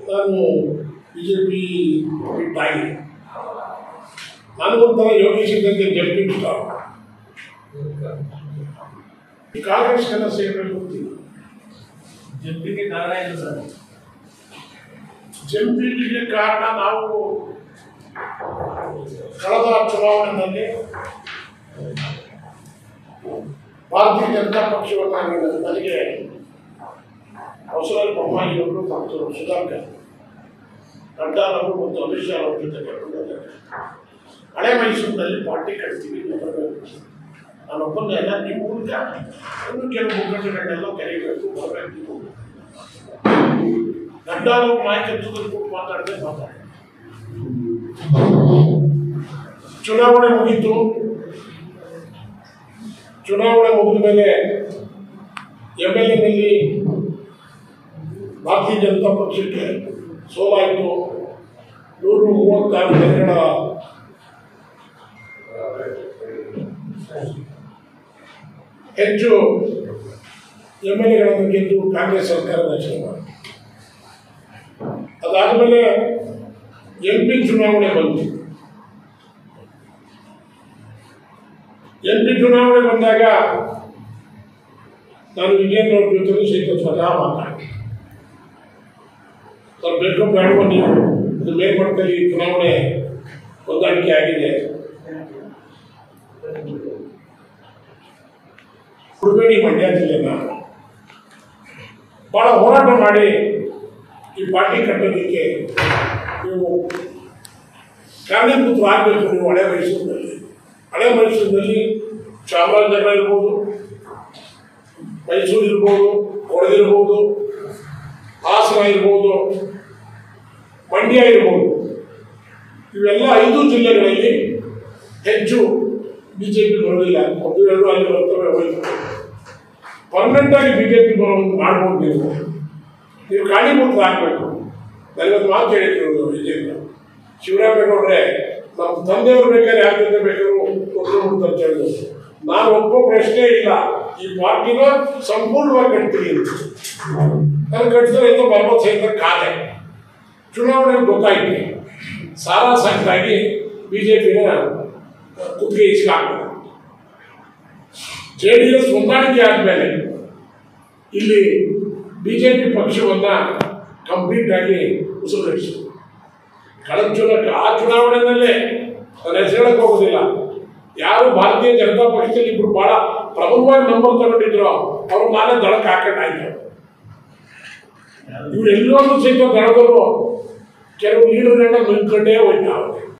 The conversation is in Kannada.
ನಾನು ಬಿ ಜೆ ಪಿ ಬಿಟ್ಟಾಗಿ ನಾನು ಒಂಥರ ಯೋಗೇಶ್ ಇದ್ದಂತೆ ಜಂಪಿಂಗ್ ಸ್ಟಾರ್ ಈ ಕಾಂಗ್ರೆಸ್ ಕನ್ನ ಸೇರಬೇಕು ಅಂತೀನಿ ಜಂಪಿಗೆ ಕಾರಣ ಏನು ಸರ್ ಜಂಪಿಂಗಿಗೆ ಕಾರಣ ನಾವು ಕಳೆದ ಚುನಾವಣೆಯಲ್ಲಿ ಭಾರತೀಯ ಜನತಾ ಪಕ್ಷವನ್ನು ನಾನು- ನನಗೆ ಬಸವರಾಜ ಬೊಮ್ಮಾಯಿಯವರು ಮತ್ತು ಸುಧಾಕರ್ ನಡ್ಡಾರವರು ಮತ್ತು ಅಮಿತ್ ಶಾ ಅವರ ಜೊತೆ ಕರ್ಕೊಂಡು ಹೋಗಿದ್ದಾರೆ. ಹಳೆ ಮೈಸೂರಿನಲ್ಲಿ ಪಾರ್ಟಿ ಕಟ್ತೀವಿ ಅಂತ ಬರಬೇಕು ನಾನೊಬ್ಬನೇ ಎಲ್ಲ ನಿಮ್ಮ ಮೂಲಕ ಇನ್ನು ಕೆಲವು ಮುಖಂಡಗಳನ್ನೆಲ್ಲ ಕರೀಬೇಕು ಬರಬೇಕು ನಡ್ಡಾರವ್ರ ನಾಯಕತ್ವದಲ್ಲಿ ಕೂತು ಮಾತಾಡದೆ ಮಾತಾಡಿ ಚುನಾವಣೆ ಮುಗೀತು ಚುನಾವಣೆ ಮುಗಿದ ಮೇಲೆ ಎಮ್ ಎಲ್ ಎನಲ್ಲಿ ಭಾರತೀಯ ಜನತಾ ಪಕ್ಷಕ್ಕೆ ಸೋಲಾಯಿತು ನೂರ ಮೂವತ್ತಾರು ಜನಗಳ ಹೆಚ್ಚು ಎಮ್ ಎಲ್ ಎಗಳನ್ನು ಗೆದ್ದು ಕಾಂಗ್ರೆಸ್ ಸರ್ಕಾರ ರಚನೆ ಮಾಡಿತು ಅದಾದಮೇಲೆ ಎಂ ಪಿ ಚುನಾವಣೆ ಬಂತು ಎಂ ಪಿ ಚುನಾವಣೆ ಬಂದಾಗ ನಾನು ವಿಜೇಂದ್ರ ಅವ್ರ ಜೊತೆ ಸಹಿತ ಸ್ವತಃ ಮಾತಾಡಿ ಸ್ವಲ್ಪ ಬೇಕೋ ಬೇಡವೋ ನೀವು ಇದು ಮೇಲ್ಮಟ್ಟದಲ್ಲಿ ಚುನಾವಣೆ ಹೊಂದಾಣಿಕೆ ಆಗಿದೆ ಹುಡುಗಡಿ ಮಂಡ್ಯ ಜಿಲ್ಲೆನ ಭಾಳ ಹೋರಾಟ ಮಾಡಿ ಈ ಪಾರ್ಟಿ ಕಟ್ಟೋದಕ್ಕೆ ನೀವು ಕಾರಣೀಭೂತರು ಆಗಬೇಕು ನೀವು ಹಳೆ ಮೈಸೂರಿನಲ್ಲಿ ಹಳೆ ಮೈಸೂರಿನಲ್ಲಿ ಚಾಮರಾಜನಗರ ಇರ್ಬೋದು ಮೈಸೂರು ಇರ್ಬೋದು ಕೊಡಗಿರ್ಬೋದು ಹಾಸನ ಇರ್ಬೋದು ಮಂಡ್ಯ ಇರ್ಬೋದು ಇವೆಲ್ಲ ಐದು ಜಿಲ್ಲೆಗಳಲ್ಲಿ ಹೆಚ್ಚು ಬಿ ಜೆ ಪಿ ಬರೋದಿಲ್ಲ ಒಂದು ಎರಡು ಅಲ್ಲಿ ಬರ್ತವೆ ಹೋಯ್ತು ಪರ್ಮನೆಂಟ್ ಆಗಿ ಬಿ ಜೆ ಪಿ ಬರೋದು ಮಾಡ್ಬೋದು ನೀವು ನೀವು ಕಾರಣೀಭೂತರು ಆಗಬೇಕು ನನಗೊಂದು ಮಾತು ಹೇಳಿದ್ರು ವಿಜೇಂದ್ರ ಶಿವರಾಮೇಗೌಡ್ರೆ ನಮ್ಮ ತಂದೆಯವರು ಬೇಕಾದ್ರೆ ಯಾರ ಜೊತೆ ಬೇಕಾದ್ರೂ ಒಪ್ಪಿಕೊಂಡು ಅಂತ ಹೇಳಿದ್ರು ನಾನು ಒಪ್ಪೋ ಪ್ರಶ್ನೆ ಇಲ್ಲ ಈ ಪಾರ್ಟಿನ ಸಂಪೂರ್ಣವಾಗಿ ಕಟ್ತೀನಿ ಅಂತ ನಾನು ಕಟ್ಟಿದ್ರೆ ಇಂದ ಬರಬಹುದು ಸಹಿತ ಕಾದೆ ಚುನಾವಣೆ ಗೊತ್ತಾಯ್ತು ಸಾರಾ ಸಂಕಟಾಗಿ ಬಿ ಜೆ ಪಿನ ಕುತ್ತಿಗೆ ಇಸ್ಕಾಕ್ತಾರೆ ಜೆ ಡಿ ಎಸ್ ಹೊಂದಾಣಿಕೆ ಆದಮೇಲೆ ಇಲ್ಲಿ ಬಿ ಜೆ ಪಿ ಪಕ್ಷವನ್ನ ಕಂಪ್ಲೀಟ್ ಆಗಿ ಉಸಿರುಗಟ್ಟಿಸಿತು ಕಳೆದ ಚುನಾವಣೆ ಆ ಚುನಾವಣೆಯಲ್ಲೇ ನಾನು ಹೆಸರು ಹೇಳಕ್ ಹೋಗೋದಿಲ್ಲ ಯಾರು ಭಾರತೀಯ ಜನತಾ ಪಕ್ಷದಲ್ಲಿ ಇಬ್ರು ಬಹಳ ಪ್ರಬಲವಾಗಿ ನಂಬರ್ ತಗೊಂಡಿದ್ರು ಅವ್ರು ನಾನೇ ದಳಕ್ಕೆ ಹಾಕೊಂಡಾಯ್ತು ಇವ್ರು ಎಲ್ಲರೂ ಸಹಿತ ದಳದವರು ಕೆಲವು ಲೀಡರ್ಗಳನ್ನ ನಿಂತ್ಕೊಂಡೇ ಹೋಯ್ತು